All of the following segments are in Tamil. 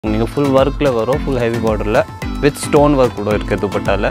நீங்கள் ஃபுல் ஒர்க்கில் வரும் ஃபுல் ஹெவி பார்டரில் வித் ஸ்டோன் ஒர்க் கூட இருக்குது துப்பட்டாவில்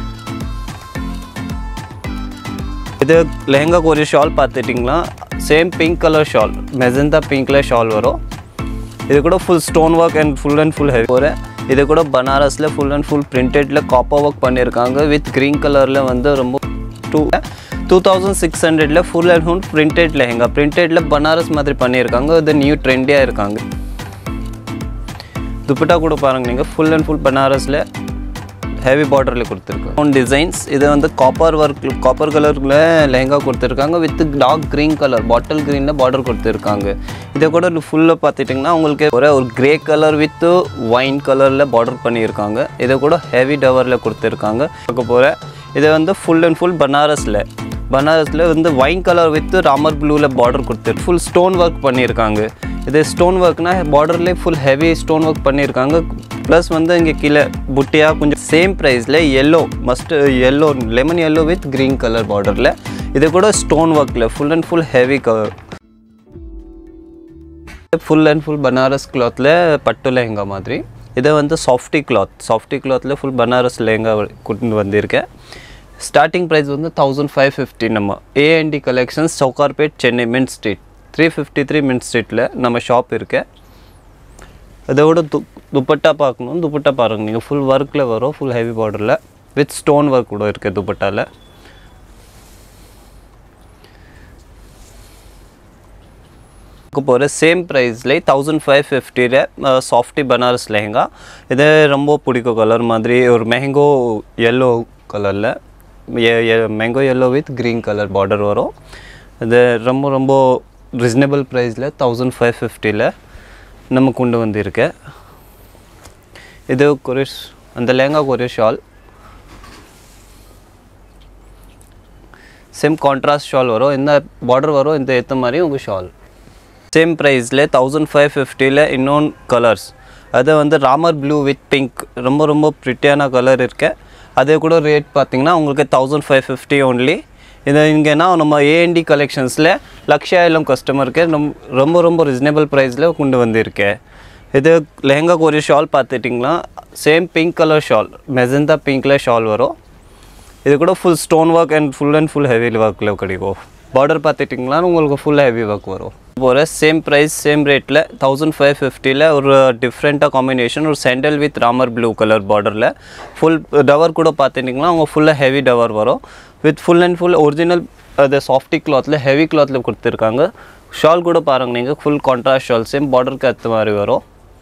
இது லெஹங்காக்கு ஒரு ஷால் பார்த்துட்டிங்களா same pink colour shawl magenta பிங்க்கில் ஷால் வரும் இது கூட full stone work and full and full heavy ஒரு இது கூட பனாரஸில் ஃபுல் அண்ட் ஃபுல் பிரிண்டடில் காப்பர் ஒர்க் பண்ணியிருக்காங்க வித் க்ரீன் கலரில் வந்து ரொம்ப டூ டூ தௌசண்ட் சிக்ஸ் ஹண்ட்ரடில் full and full printed lehenga பிரிண்டடில் பனாரஸ் மாதிரி பண்ணியிருக்காங்க இது நியூ ட்ரெண்டியாக இருக்காங்க துப்பட்டா கூட பாருங்க நீங்கள் ஃபுல் அண்ட் ஃபுல் பனாரஸில் ஹெவி பார்டரில் கொடுத்துருக்கோம் ஒன் டிசைன்ஸ் இது வந்து காப்பர் ஒர்க் காப்பர் கலரில் லெஹங்கா கொடுத்துருக்காங்க with dark green colour bottle க்ரீனில் பார்டர் கொடுத்துருக்காங்க இதை கூட ஃபுல்லாக பார்த்துட்டிங்கன்னா உங்களுக்கு ஒரே ஒரு கிரே கலர் வித் ஒயின் கலரில் பார்டர் பண்ணியிருக்காங்க இதை கூட ஹெவி டவரில் கொடுத்துருக்காங்க பார்க்க போகிற இது வந்து ஃபுல் அண்ட் ஃபுல் பனாரஸில் பனாரஸில் வந்து ஒயின் கலர் வித் ராமர் ப்ளூவில் பார்டர் கொடுத்துருக்கு ஃபுல் ஸ்டோன் ஒர்க் பண்ணியிருக்காங்க இது ஸ்டோன் ஒர்க்னா பார்டர்லேயே ஃபுல் ஹெவி ஸ்டோன் ஒர்க் பண்ணியிருக்காங்க ப்ளஸ் வந்து இங்கே கீழே புட்டியாக கொஞ்சம் சேம் ப்ரைஸில் yellow must yellow lemon yellow with green colour பார்டரில் இது கூட ஸ்டோன் ஒர்க்கில் full and full heavy colour full and full Banaras கிளாத்தில் பட்டு லெஹங்கா மாதிரி இதை வந்து சாஃப்டி கிளாத் சாஃப்டி கிளாத்தில் ஃபுல் பனாரஸ் லெஹங்கா கொண்டு வந்திருக்கேன் ஸ்டார்டிங் ப்ரைஸ் வந்து தௌசண்ட் ஃபைவ் ஃபிஃப்டி நம்ம ANT collections Sowcarpet Chennai mint street three fifty three மின் ஸ்ட்ரீட்டில் நம்ம ஷாப் இருக்கு இதோட து துப்பட்டா பார்க்கணும் துப்பட்டா பாருங்க நீங்கள் ஃபுல் ஒர்க்கில் வரும் ஃபுல் ஹெவி பார்டரில் வித் ஸ்டோன் ஒர்க் கூட இருக்குது துப்பட்டாவில் போகிற சேம் ப்ரைஸில் தௌசண்ட் ஃபைவ் ஃபிஃப்டியில் சாஃப்டி பனாரஸ் லெஹங்கா இது ரொம்ப பிடிக்கும் கலர் மாதிரி ஒரு மெஹங்கோ எல்லோ கலரில் mango yellow with green colour border வரும் இது ரொம்ப ரொம்ப ரீசனபிள் ப்ரைஸில் தௌசண்ட் ஃபைவ் ஃபிஃப்டியில் நம்ம கொண்டு வந்திருக்கேன் இது ஒரு அந்த லெஹங்காக்கு ஒரு ஷால் சேம் கான்ட்ராஸ்ட் ஷால் வரும் இந்த பார்டர் வரும் இந்த ஏற்ற மாதிரி உங்கள் ஷால் சேம் ப்ரைஸில் தௌசண்ட் ஃபைவ் ஃபிஃப்டியில் இன்னொன்று கலர்ஸ் அது வந்து ராமர் ப்ளூ வித் பிங்க் ரொம்ப ரொம்ப ப்ரிட்டியான கலர் இருக்கு அதே கூட ரேட் பார்த்தீங்கன்னா உங்களுக்கு தௌசண்ட் ஃபைவ் ஃபிஃப்டி ஒன்லி இது இங்கேனா நம்ம ஏஎன்டி கலெக்ஷன்ஸில் லக்ஷாயிலம் கஸ்டமருக்கு ரொம்ப ரொம்ப ரொம்ப ரீசனபிள் ப்ரைஸில் கொண்டு வந்திருக்கேன் இது லெஹங்காக்கு ஒரு ஷால் பார்த்துட்டிங்கன்னா same pink colour shawl magenta பிங்க்கில் ஷால் வரும் இது கூட full stone work and full and full heavy ஒர்க்கில் கிடைக்கும் பார்டர் பார்த்துட்டிங்களா உங்களுக்கு ஃபுல் ஹெவி ஒர்க் வரும் போகிற சேம் ப்ரைஸ் சேம் ரேட்டில் தௌசண்ட் ஃபைவ் ஃபிஃப்டியில் ஒரு டிஃப்ரெண்ட்டாக காம்பினேஷன் ஒரு sandal with Ramar blue colour பார்டரில் ஃபுல் டவர் கூட பார்த்துட்டிங்கன்னா அவங்க ஃபுல்லாக ஹெவி டவர் வரும் with full and full original அது சாஃப்டி கிளாத்தில் ஹெவி கிளாத்தில் கொடுத்துருக்காங்க ஷால் கூட பாருங்க நீங்கள் ஃபுல் கான்ட்ராஸ்ட் ஷால் சேம் பார்டருக்கு ஏற்ற மாதிரி வரும்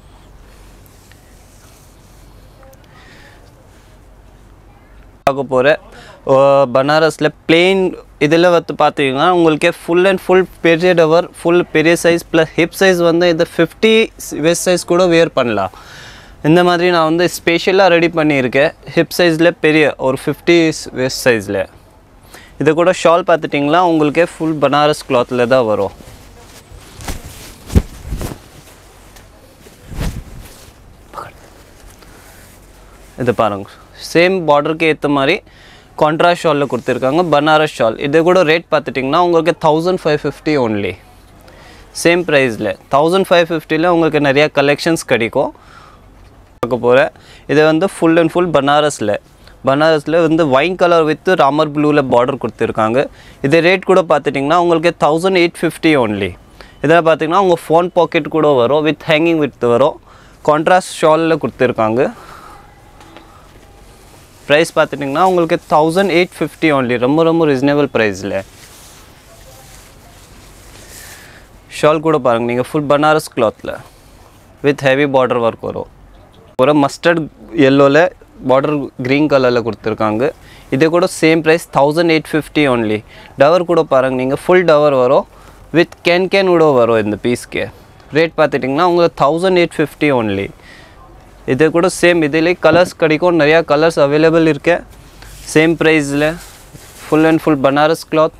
பார்க்க போகிற பனாரஸில் பிளெயின் இதில் வந்து பார்த்தீங்கன்னா உங்களுக்கு ஃபுல் அண்ட் ஃபுல் பெரிய டவர் ஃபுல் பெரிய சைஸ் ப்ளஸ் ஹிப் சைஸ் வந்து இந்த ஃபிஃப்டி வெஸ்ட் சைஸ் கூட வேர் பண்ணலாம் இந்த மாதிரி நான் வந்து ஸ்பெஷலாக ரெடி பண்ணியிருக்கேன் ஹிப் சைஸில் பெரிய ஒரு ஃபிஃப்டி வெஸ்ட் சைஸில் இது கூட ஷால் பார்த்துட்டிங்களா உங்களுக்கே ஃபுல் பனாரஸ் கிளாத்தில் தான் வரும் இது பாருங்க சேம் பார்டருக்கு ஏற்ற மாதிரி கான்ட்ராஸ்ட் ஷாலில் கொடுத்துருக்காங்க பனாரஸ் ஷால் இது கூட ரேட் பார்த்துட்டிங்கன்னா உங்களுக்கு thousand five fifty only same ப்ரைஸில் தௌசண்ட் ஃபைவ் ஃபிஃப்டியில் உங்களுக்கு நிறையா கலெக்ஷன்ஸ் கிடைக்கும் பார்க்க போகிறேன் இது வந்து ஃபுல் அண்ட் ஃபுல் பனாரஸில் பனாரஸில் வந்து ஒயின் கலர் வித் ராமர் ப்ளூவில் பார்டர் கொடுத்துருக்காங்க இது ரேட் கூட பார்த்துட்டிங்கன்னா உங்களுக்கு தௌசண்ட் எயிட் ஃபிஃப்டி ஒன்லி இதில் பார்த்தீங்கன்னா உங்கள் ஃபோன் பாக்கெட் கூட வரும் வித் ஹேங்கிங் வித் வரும் கான்ட்ராஸ்ட் ஷாலில் கொடுத்துருக்காங்க ப்ரைஸ் பார்த்துட்டிங்கன்னா உங்களுக்கு தௌசண்ட் எயிட் ஃபிஃப்டி ஒன்லி ரொம்ப ரொம்ப ரீசனபிள் ப்ரைஸில் ஷால் கூட பாருங்கள் நீங்கள் ஃபுல் பனாரஸ் கிளாத்தில் வித் ஹெவி பார்டர் ஒர்க் வரும் ஒரு மஸ்டர்ட் எல்லோவில் பார்டர் க்ரீன் கலரில் கொடுத்துருக்காங்க இது கூட same price thousand eight fifty only tower கூட பாருங்கள் நீங்கள் ஃபுல் டவர் வரும் வித் கேன் கேன் கூட வரும் இந்த பீஸ்க்கு ரேட் பார்த்துட்டிங்கன்னா உங்களுக்கு தௌசண்ட் எயிட் ஃபிஃப்டி ஒன்லி இது கூட சேம் இதிலே கலர்ஸ் கிடைக்கும் நிறையா கலர்ஸ் அவைலபிள் இருக்கு சேம் ப்ரைஸில் full and full Banaras cloth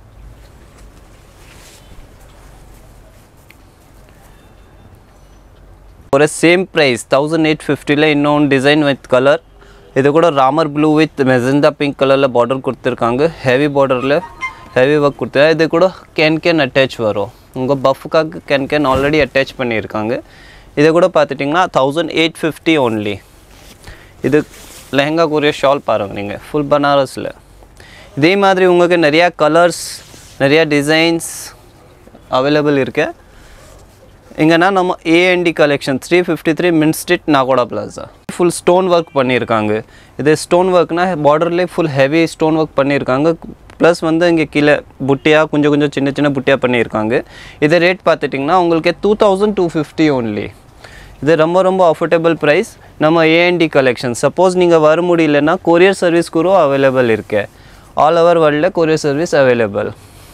ஒரு சேம் ப்ரைஸ் தௌசண்ட் எயிட் ஃபிஃப்டியில் இன்னொன்று டிசைன் வித் கலர் இது கூட Ramar blue with magenta pink கலரில் பார்டர் கொடுத்துருக்காங்க ஹெவி பார்டரில் ஹெவி ஒர்க் கொடுத்தா இது கூட கேன் கேன் அட்டாச் வரும் உங்கள் பஃப்காக கேன் கேன் ஆல்ரெடி அட்டாச் பண்ணியிருக்காங்க இதை கூட பார்த்துட்டிங்கன்னா தௌசண்ட் எயிட் ஃபிஃப்டி ஒன்லி இது லெஹங்காக்குரிய ஷால் பாருங்க நீங்கள் ஃபுல் பனாரஸில் இதே மாதிரி உங்களுக்கு நிறையா கலர்ஸ் நிறையா டிசைன்ஸ் அவைலபிள் இருக்கு இங்கன்னா நம்ம AND collection three fifty three mint street Nakoda plaza full stone work பண்ணியிருக்காங்க இது ஸ்டோன் ஒர்க்னா பார்டர்லேயே ஃபுல் ஹெவி ஸ்டோன் ஒர்க் பண்ணியிருக்காங்க ப்ளஸ் வந்து இங்கே கீழே புட்டியாக கொஞ்சம் கொஞ்சம் சின்ன சின்ன புட்டியாக பண்ணியிருக்காங்க இது ரேட் பார்த்துட்டிங்கன்னா உங்களுக்கு two thousand two fifty only இது ரொம்ப ரொம்ப அஃபோர்டபுள் ப்ரைஸ் நம்ம ஏஎன்டி கலெக்ஷன் சப்போஸ் நீங்கள் வர முடியலன்னா கொரியர் சர்வீஸ் கூட அவைலபிள் இருக்கு ஆல் ஓவர் வேர்ல்டில் கொரியர் சர்வீஸ் அவைலபிள்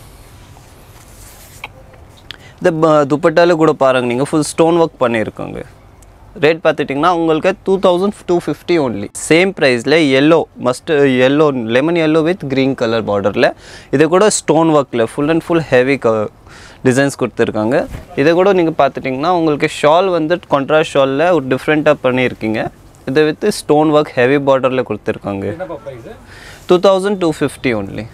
இந்த ப- துப்பட்டால கூட பாருங்க நீங்கள் ஃபுல் ஸ்டோன் ஒர்க் பண்ணியிருக்கோங்க ரேட் பார்த்துட்டிங்கன்னா உங்களுக்கு two thousand two fifty only same ப்ரைஸில் yellow must yellow lemon yellow with green colour பார்டரில் இது கூட ஸ்டோன் ஒர்க்கில் ஃபுல் அண்ட் ஃபுல் ஹெவி க டிசைன்ஸ் கொடுத்துருக்காங்க இதை கூட நீங்கள் பார்த்துட்டிங்கன்னா உங்களுக்கு ஷால் வந்து கான்ட்ராஸ்ட் ஷாலில் ஒரு டிஃப்ரெண்ட்டாக பண்ணியிருக்கீங்க இதை வித் ஸ்டோன் ஒர்க் ஹெவி பார்டரில் கொடுத்துருக்காங்க என்னப்பா price two thousand two fifty only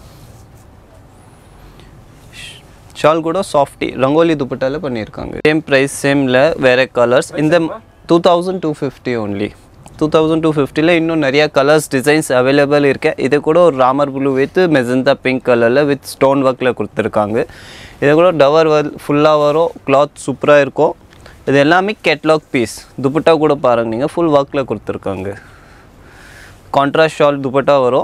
shawl கூட சாஃப்டி ரங்கோலி துப்பட்டால பண்ணியிருக்காங்க சேம் ப்ரைஸ் சேமில் வேறு கலர்ஸ் இந்த two thousand two fifty only two thousand two ஃபிஃப்டியில் இன்னும் நிறையா கலர்ஸ் டிசைன்ஸ் அவைலபிள் இருக்கு இது கூட ஒரு Ramar blue with magenta pink கலரில் வித் ஸ்டோன் ஒர்க்கில் கொடுத்துருக்காங்க இது கூட டவர் ஃபுல்லாக வரும் கிளாத் சூப்பராக இருக்கும் இது எல்லாமே கேட்லாக் பீஸ் துப்பட்டா கூட பாருங்க நீங்கள் ஃபுல் ஒர்க்கில் கொடுத்துருக்காங்க கான்ட்ராஸ்ட் ஷால் துப்பட்டா வரும்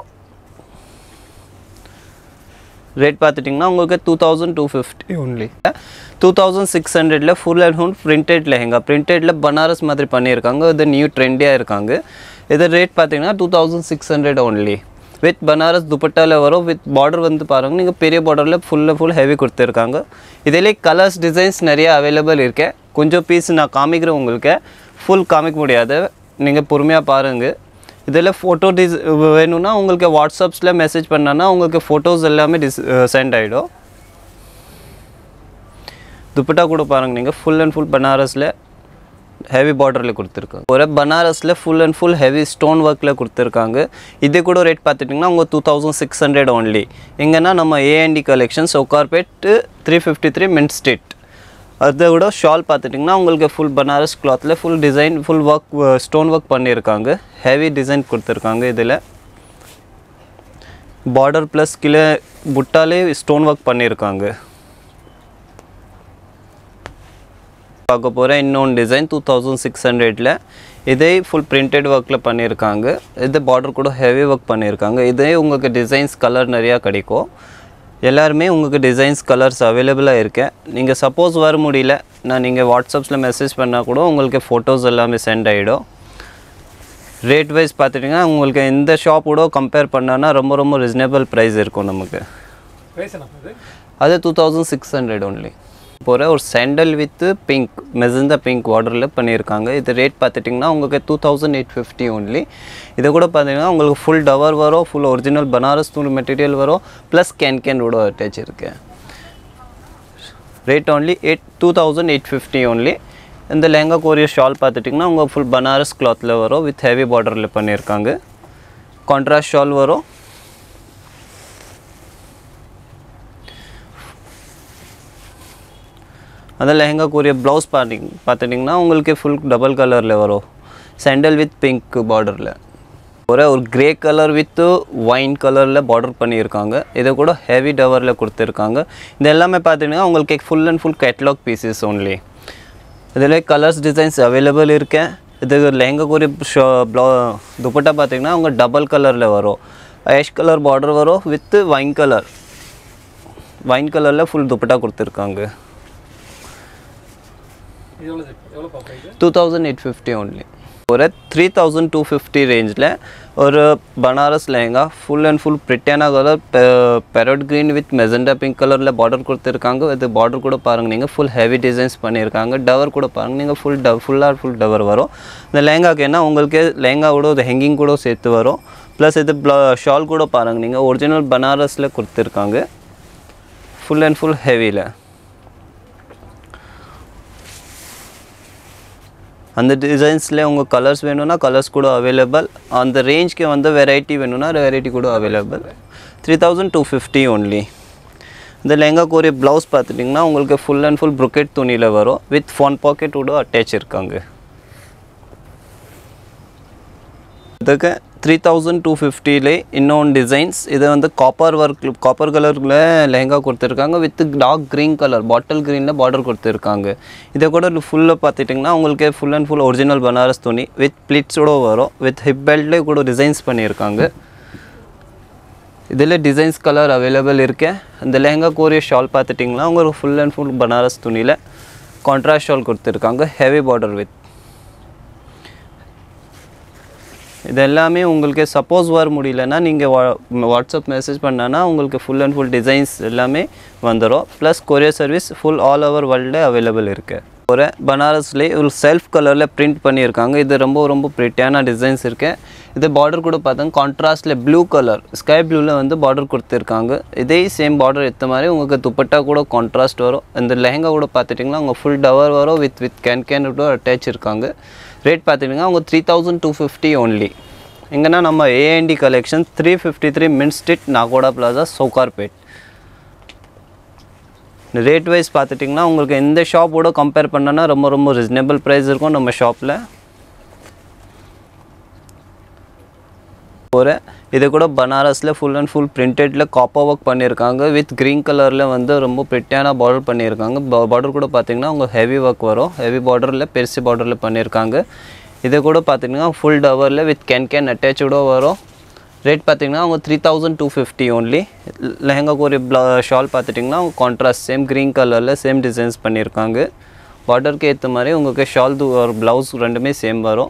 ரேட் பார்த்துட்டிங்கன்னா உங்களுக்கு two thousand two fifty only two thousand six ஹண்ட்ரடில் full and full printed lehenga பிரிண்டடில் பனாரஸ் மாதிரி பண்ணியிருக்காங்க இது நியூ ட்ரெண்டியாக இருக்காங்க இது ரேட் பார்த்தீங்கன்னா two thousand six hundred only with Banaras துப்பட்டாவில் வரும் வித் பார்டர் வந்து பாருங்கள் நீங்கள் பெரிய பார்டரில் ஃபுல் ஃபுல் ஹெவி கொடுத்துருக்காங்க இதிலே கலர்ஸ் டிசைன்ஸ் நிறைய அவைலபிள் இருக்கு கொஞ்சம் பீஸ் நான் காமிக்கிறேன் உங்களுக்கு ஃபுல் காமிக்க முடியாது நீங்கள் பொறுமையாக பாருங்கள் இதில் ஃபோட்டோ டிஸ் வேணும்னா உங்களுக்கு வாட்ஸ்அப்ஸில் மெசேஜ் பண்ணனா உங்களுக்கு ஃபோட்டோஸ் எல்லாமே டிஸ் சென்ட் ஆகிடும் துப்பட்டா கூட பாருங்க நீங்கள் ஃபுல் அண்ட் ஃபுல் பனாரஸில் ஹெவி பார்டரில் கொடுத்துருக்காங்க ஒரு பனாரஸில் full and full heavy stone ஒர்க்கில் கொடுத்துருக்காங்க இது கூட ரேட் பார்த்துட்டிங்கன்னா உங்கள் two thousand six hundred only எங்கன்னா நம்ம AND collection Sowcarpet three fifty three mint street அதை விட ஷால் பார்த்துட்டிங்கன்னா உங்களுக்கு ஃபுல் பனாரஸ் கிளாத்தில் full design full work stone work பண்ணியிருக்காங்க ஹெவி டிசைன் கொடுத்துருக்காங்க இதில் பார்டர் ப்ளஸ் கீழே புட்டாலே ஸ்டோன் ஒர்க் பண்ணியிருக்காங்க பார்க்க போகிற இன்னொன்று டிசைன் டூ தௌசண்ட் சிக்ஸ் ஹண்ட்ரடில் இதே ஃபுல் பிரிண்டட் ஒர்க்கில் பண்ணியிருக்காங்க இது பார்டர் கூட ஹெவி ஒர்க் பண்ணியிருக்காங்க இதே உங்களுக்கு டிசைன்ஸ் கலர் நிறையா கிடைக்கும் எல்லாருமே உங்களுக்கு டிசைன்ஸ் கலர்ஸ் அவைலபிளாக இருக்கேன் நீங்கள் சப்போஸ் வர முடியல நான் நீங்கள் வாட்ஸ்அப்ஸில் மெசேஜ் பண்ணால் கூட உங்களுக்கு ஃபோட்டோஸ் எல்லாமே சென்ட் ஆகிடும் ரேட் வைஸ் பார்த்துட்டிங்கன்னா உங்களுக்கு இந்த ஷாப் கூட கம்பேர் பண்ணோன்னா ரொம்ப ரொம்ப ரீசனபிள் ப்ரைஸ் இருக்கும் நமக்கு ப்ரைஸ் என்ன இது அது two thousand six hundred only போகிற ஒரு sandal with pink magenta pink வாட்டரில் பண்ணியிருக்காங்க இது ரேட் பார்த்துட்டிங்கன்னா உங்களுக்கு two thousand eight fifty only இதை கூட பார்த்தீங்கன்னா உங்களுக்கு ஃபுல் டவர் வரும் ஃபுல் ஒரிஜினல் பனாரஸ் தூள் மெட்டீரியல் வரும் ப்ளஸ் கேன் கேன் கூட அட்டாச் இருக்கு rate only eight two thousand eight fifty only இந்த லெஹங்கா கோரியர் ஷால் பார்த்துட்டிங்கன்னா உங்கள் ஃபுல் பனாரஸ் கிளாத்தில் வரும் வித் ஹெவி பார்டரில் பண்ணியிருக்காங்க கான்ட்ராஸ்ட் ஷால் வரும் அந்த லெஹங்காக்குரிய ப்ளவுஸ் பார்த்திங் பார்த்துட்டிங்கன்னா உங்களுக்கு ஃபுல் டபுள் கலரில் வரும் சாண்டல் வித் பிங்க் பார்டரில் ஒரு ஒரு கிரே கலர் வித் ஒயின் கலரில் பார்டர் பண்ணியிருக்காங்க இதை கூட ஹெவி டவரில் கொடுத்துருக்காங்க இது எல்லாமே பார்த்தீங்கன்னா உங்களுக்கு full and full catalogue pieces only இதில் கலர்ஸ் டிசைன்ஸ் அவைலபிள் இருக்கேன் இது லெஹங்காக்குரிய ஷோ ப்ளோ துப்பட்டா பார்த்தீங்கன்னா அவங்க டபுள் கலரில் வரும் ஆஷ் கலர் பார்டர் வரும் வித் ஒயின் கலர் ஒயின் கலரில் ஃபுல் துப்பட்டா கொடுத்துருக்காங்க இது எவ்வளோ எவ்வளோப்பா price two thousand eight fifty only ஒரு த்ரீ தௌசண்ட் டூ ஃபிஃப்டி ரேஞ்சில் ஒரு Banaras lehenga full and full பிரிட்டானா colour parrot green with magenta pink கலரில் பார்டர் கொடுத்துருக்காங்க இது பார்டர் கூட பாருங்கள் நீங்கள் ஃபுல் ஹெவி டிசைன்ஸ் பண்ணியிருக்காங்க டவர் கூட பாருங்கள் நீங்கள் ஃபுல் டவ் ஃபுல்லாக ஃபுல் டவர் வரும் இந்த லெஹங்காக்கு என்ன உங்களுக்கு லெஹங்காவோட இது ஹெங்கிங் கூட சேர்த்து வரும் ப்ளஸ் இது ஷால் கூட பாருங்கள் நீங்கள் ஒரிஜினல் பனாரஸில் கொடுத்துருக்காங்க ஃபுல் அண்ட் ஃபுல் ஹெவியில் அந்த டிசைன்ஸில் உங்கள் கலர்ஸ் வேணும்னா கலர்ஸ் கூட அவைலபிள் அந்த ரேஞ்ச்க்கு வந்து வெரைட்டி வேணும்னா வெரைட்டி கூட available three thousand two fifty only இந்த லெஹங்காக்குரிய ப்ளவுஸ் பார்த்துட்டிங்கன்னா உங்களுக்கு ஃபுல் அண்ட் ஃபுல் ப்ரொக்கெட் துணியில் வரும் வித் ஃபோன் பாக்கெட்டோட அட்டாச் இருக்காங்க இதுக்கு த்ரீ தௌசண்ட் டூ ஃபிஃப்டிலே இன்னொன்று டிசைன்ஸ் இது வந்து காப்பர் ஒர்க் காப்பர் கலரில் லெஹங்கா கொடுத்துருக்காங்க with dark green colour bottle க்ரீனில் பார்டர் கொடுத்துருக்காங்க இதை கூட ஃபுல்லாக பார்த்துட்டிங்கன்னா உங்களுக்கு full and full original Banaras துணி வித் ப்ளிட்ஸோட வரும் வித் ஹிப் பெல்ட்லேயே கூட டிசைன்ஸ் பண்ணியிருக்காங்க இதில் டிசைன்ஸ் கலர் அவைலபிள் இருக்கு இந்த லெஹங்கா கோரிய ஷால் பார்த்துட்டிங்கன்னா உங்களுக்கு ஃபுல் அண்ட் ஃபுல் பனாரஸ் துணியில் கான்ட்ராஸ்ட் ஷால் கொடுத்துருக்காங்க ஹெவி பார்டர் வித் இது எல்லாமே உங்களுக்கு சப்போஸ் வர முடியலன்னா நீங்கள் வா வாட்ஸ்அப் மெசேஜ் பண்ணனா உங்களுக்கு ஃபுல் அண்ட் ஃபுல் டிசைன்ஸ் எல்லாமே வந்துடும் plus courier service full all over world available இருக்குது ஒரு பனாரஸ்லேயே ஒரு செல்ஃப் கலரில் பிரிண்ட் பண்ணியிருக்காங்க இது ரொம்ப ரொம்ப ப்ரிட்டியான டிசைன்ஸ் இருக்கு இது பார்டர் கூட பார்த்தா கான்ட்ராஸ்டில் ப்ளூ கலர் ஸ்கை ப்ளூவில் வந்து பார்டர் கொடுத்துருக்காங்க இதே சேம் பார்டர் ஏற்ற மாதிரி உங்களுக்கு துப்பட்டா கூட கான்ட்ராஸ்ட் வரும் இந்த லெஹங்கா கூட பார்த்துட்டிங்கன்னா உங்கள் ஃபுல் டவர் வரும் with with can can attach இருக்காங்க ரேட் பார்த்துட்டிங்கன்னா உங்கள் three thousand two fifty only எங்கன்னா நம்ம AND collection three fifty three mint street Nakoda plaza Sowcarpet rate wise பார்த்துட்டிங்கன்னா உங்களுக்கு எந்த ஷாப்போட கம்பேர் பண்ணனா ரொம்ப ரொம்ப ரீசனபிள் ப்ரைஸ் இருக்கும் நம்ம ஷாப்பில் ஒரு இது கூட பனாரஸில் ஃபுல் அண்ட் ஃபுல் பிரிண்டடில் காப்பர் ஒர்க் பண்ணியிருக்காங்க வித் க்ரீன் கலரில் வந்து ரொம்ப பிரிட்டியான பார்டர் பண்ணியிருக்காங்க பார்டர் கூட பார்த்தீங்கன்னா உங்கள் ஹெவி ஒர்க் வரும் ஹெவி பார்டரில் பெருசு பார்டரில் பண்ணியிருக்காங்க இது கூட பார்த்தீங்கன்னா ஃபுல் டவரில் வித் கேன் கேன் அட்டாச்சோட வரும் ரேட் பார்த்தீங்கன்னா அவங்க three thousand two fifty only லெஹங்காக்கு ஒரு ப்ள ஷால் பார்த்துட்டிங்கன்னா அவங்க கான்ட்ராஸ்ட் சேம் க்ரீன் கலரில் சேம் டிசைன்ஸ் பண்ணியிருக்காங்க பார்டருக்கு ஏற்ற மாதிரி உங்களுக்கு ஷால் ஒரு ப்ளவுஸ் ரெண்டுமே சேம் வரும்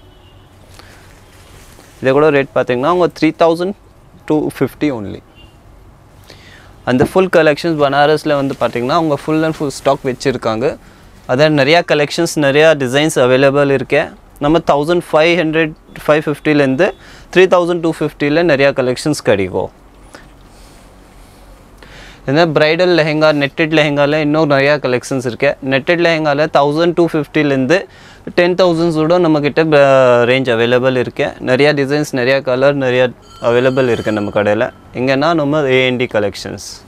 இதை கூட ரேட் பார்த்தீங்கன்னா அவங்க three thousand two fifty only அந்த ஃபுல் கலெக்ஷன்ஸ் பனாரஸில் வந்து பார்த்தீங்கன்னா அவங்க ஃபுல் அண்ட் ஃபுல் ஸ்டாக் வச்சுருக்காங்க அதான் நிறையா கலெக்ஷன்ஸ் நிறையா டிசைன்ஸ் அவைலபிள் இருக்கு நம்ம தௌசண்ட் ஃபைவ் ஹண்ட்ரட் ஃபைவ் ஃபிஃப்டிலேருந்து த்ரீ தௌசண்ட் டூ ஃபிஃப்டியில் நிறையா கலெக்ஷன்ஸ் கிடைக்கும் இந்த பிரைடல் லெஹெங்கா நெட்டட் லெஹெங்காவில் இன்னும் நிறையா கலெக்ஷன்ஸ் இருக்கு நெட்டட் லெஹெங்காவில் தௌசண்ட் டூ ஃபிஃப்டிலேருந்து டென் தௌசண்ட்ஸோட நம்மக்கிட்ட ரேஞ்ச் அவைலபிள் இருக்கு நிறையா டிசைன்ஸ் நிறையா கலர் நிறையா அவைலபிள் இருக்குது நம்ம கடையில் எங்கன்னா நம்ம ஏஎன்டி கலெக்ஷன்ஸ்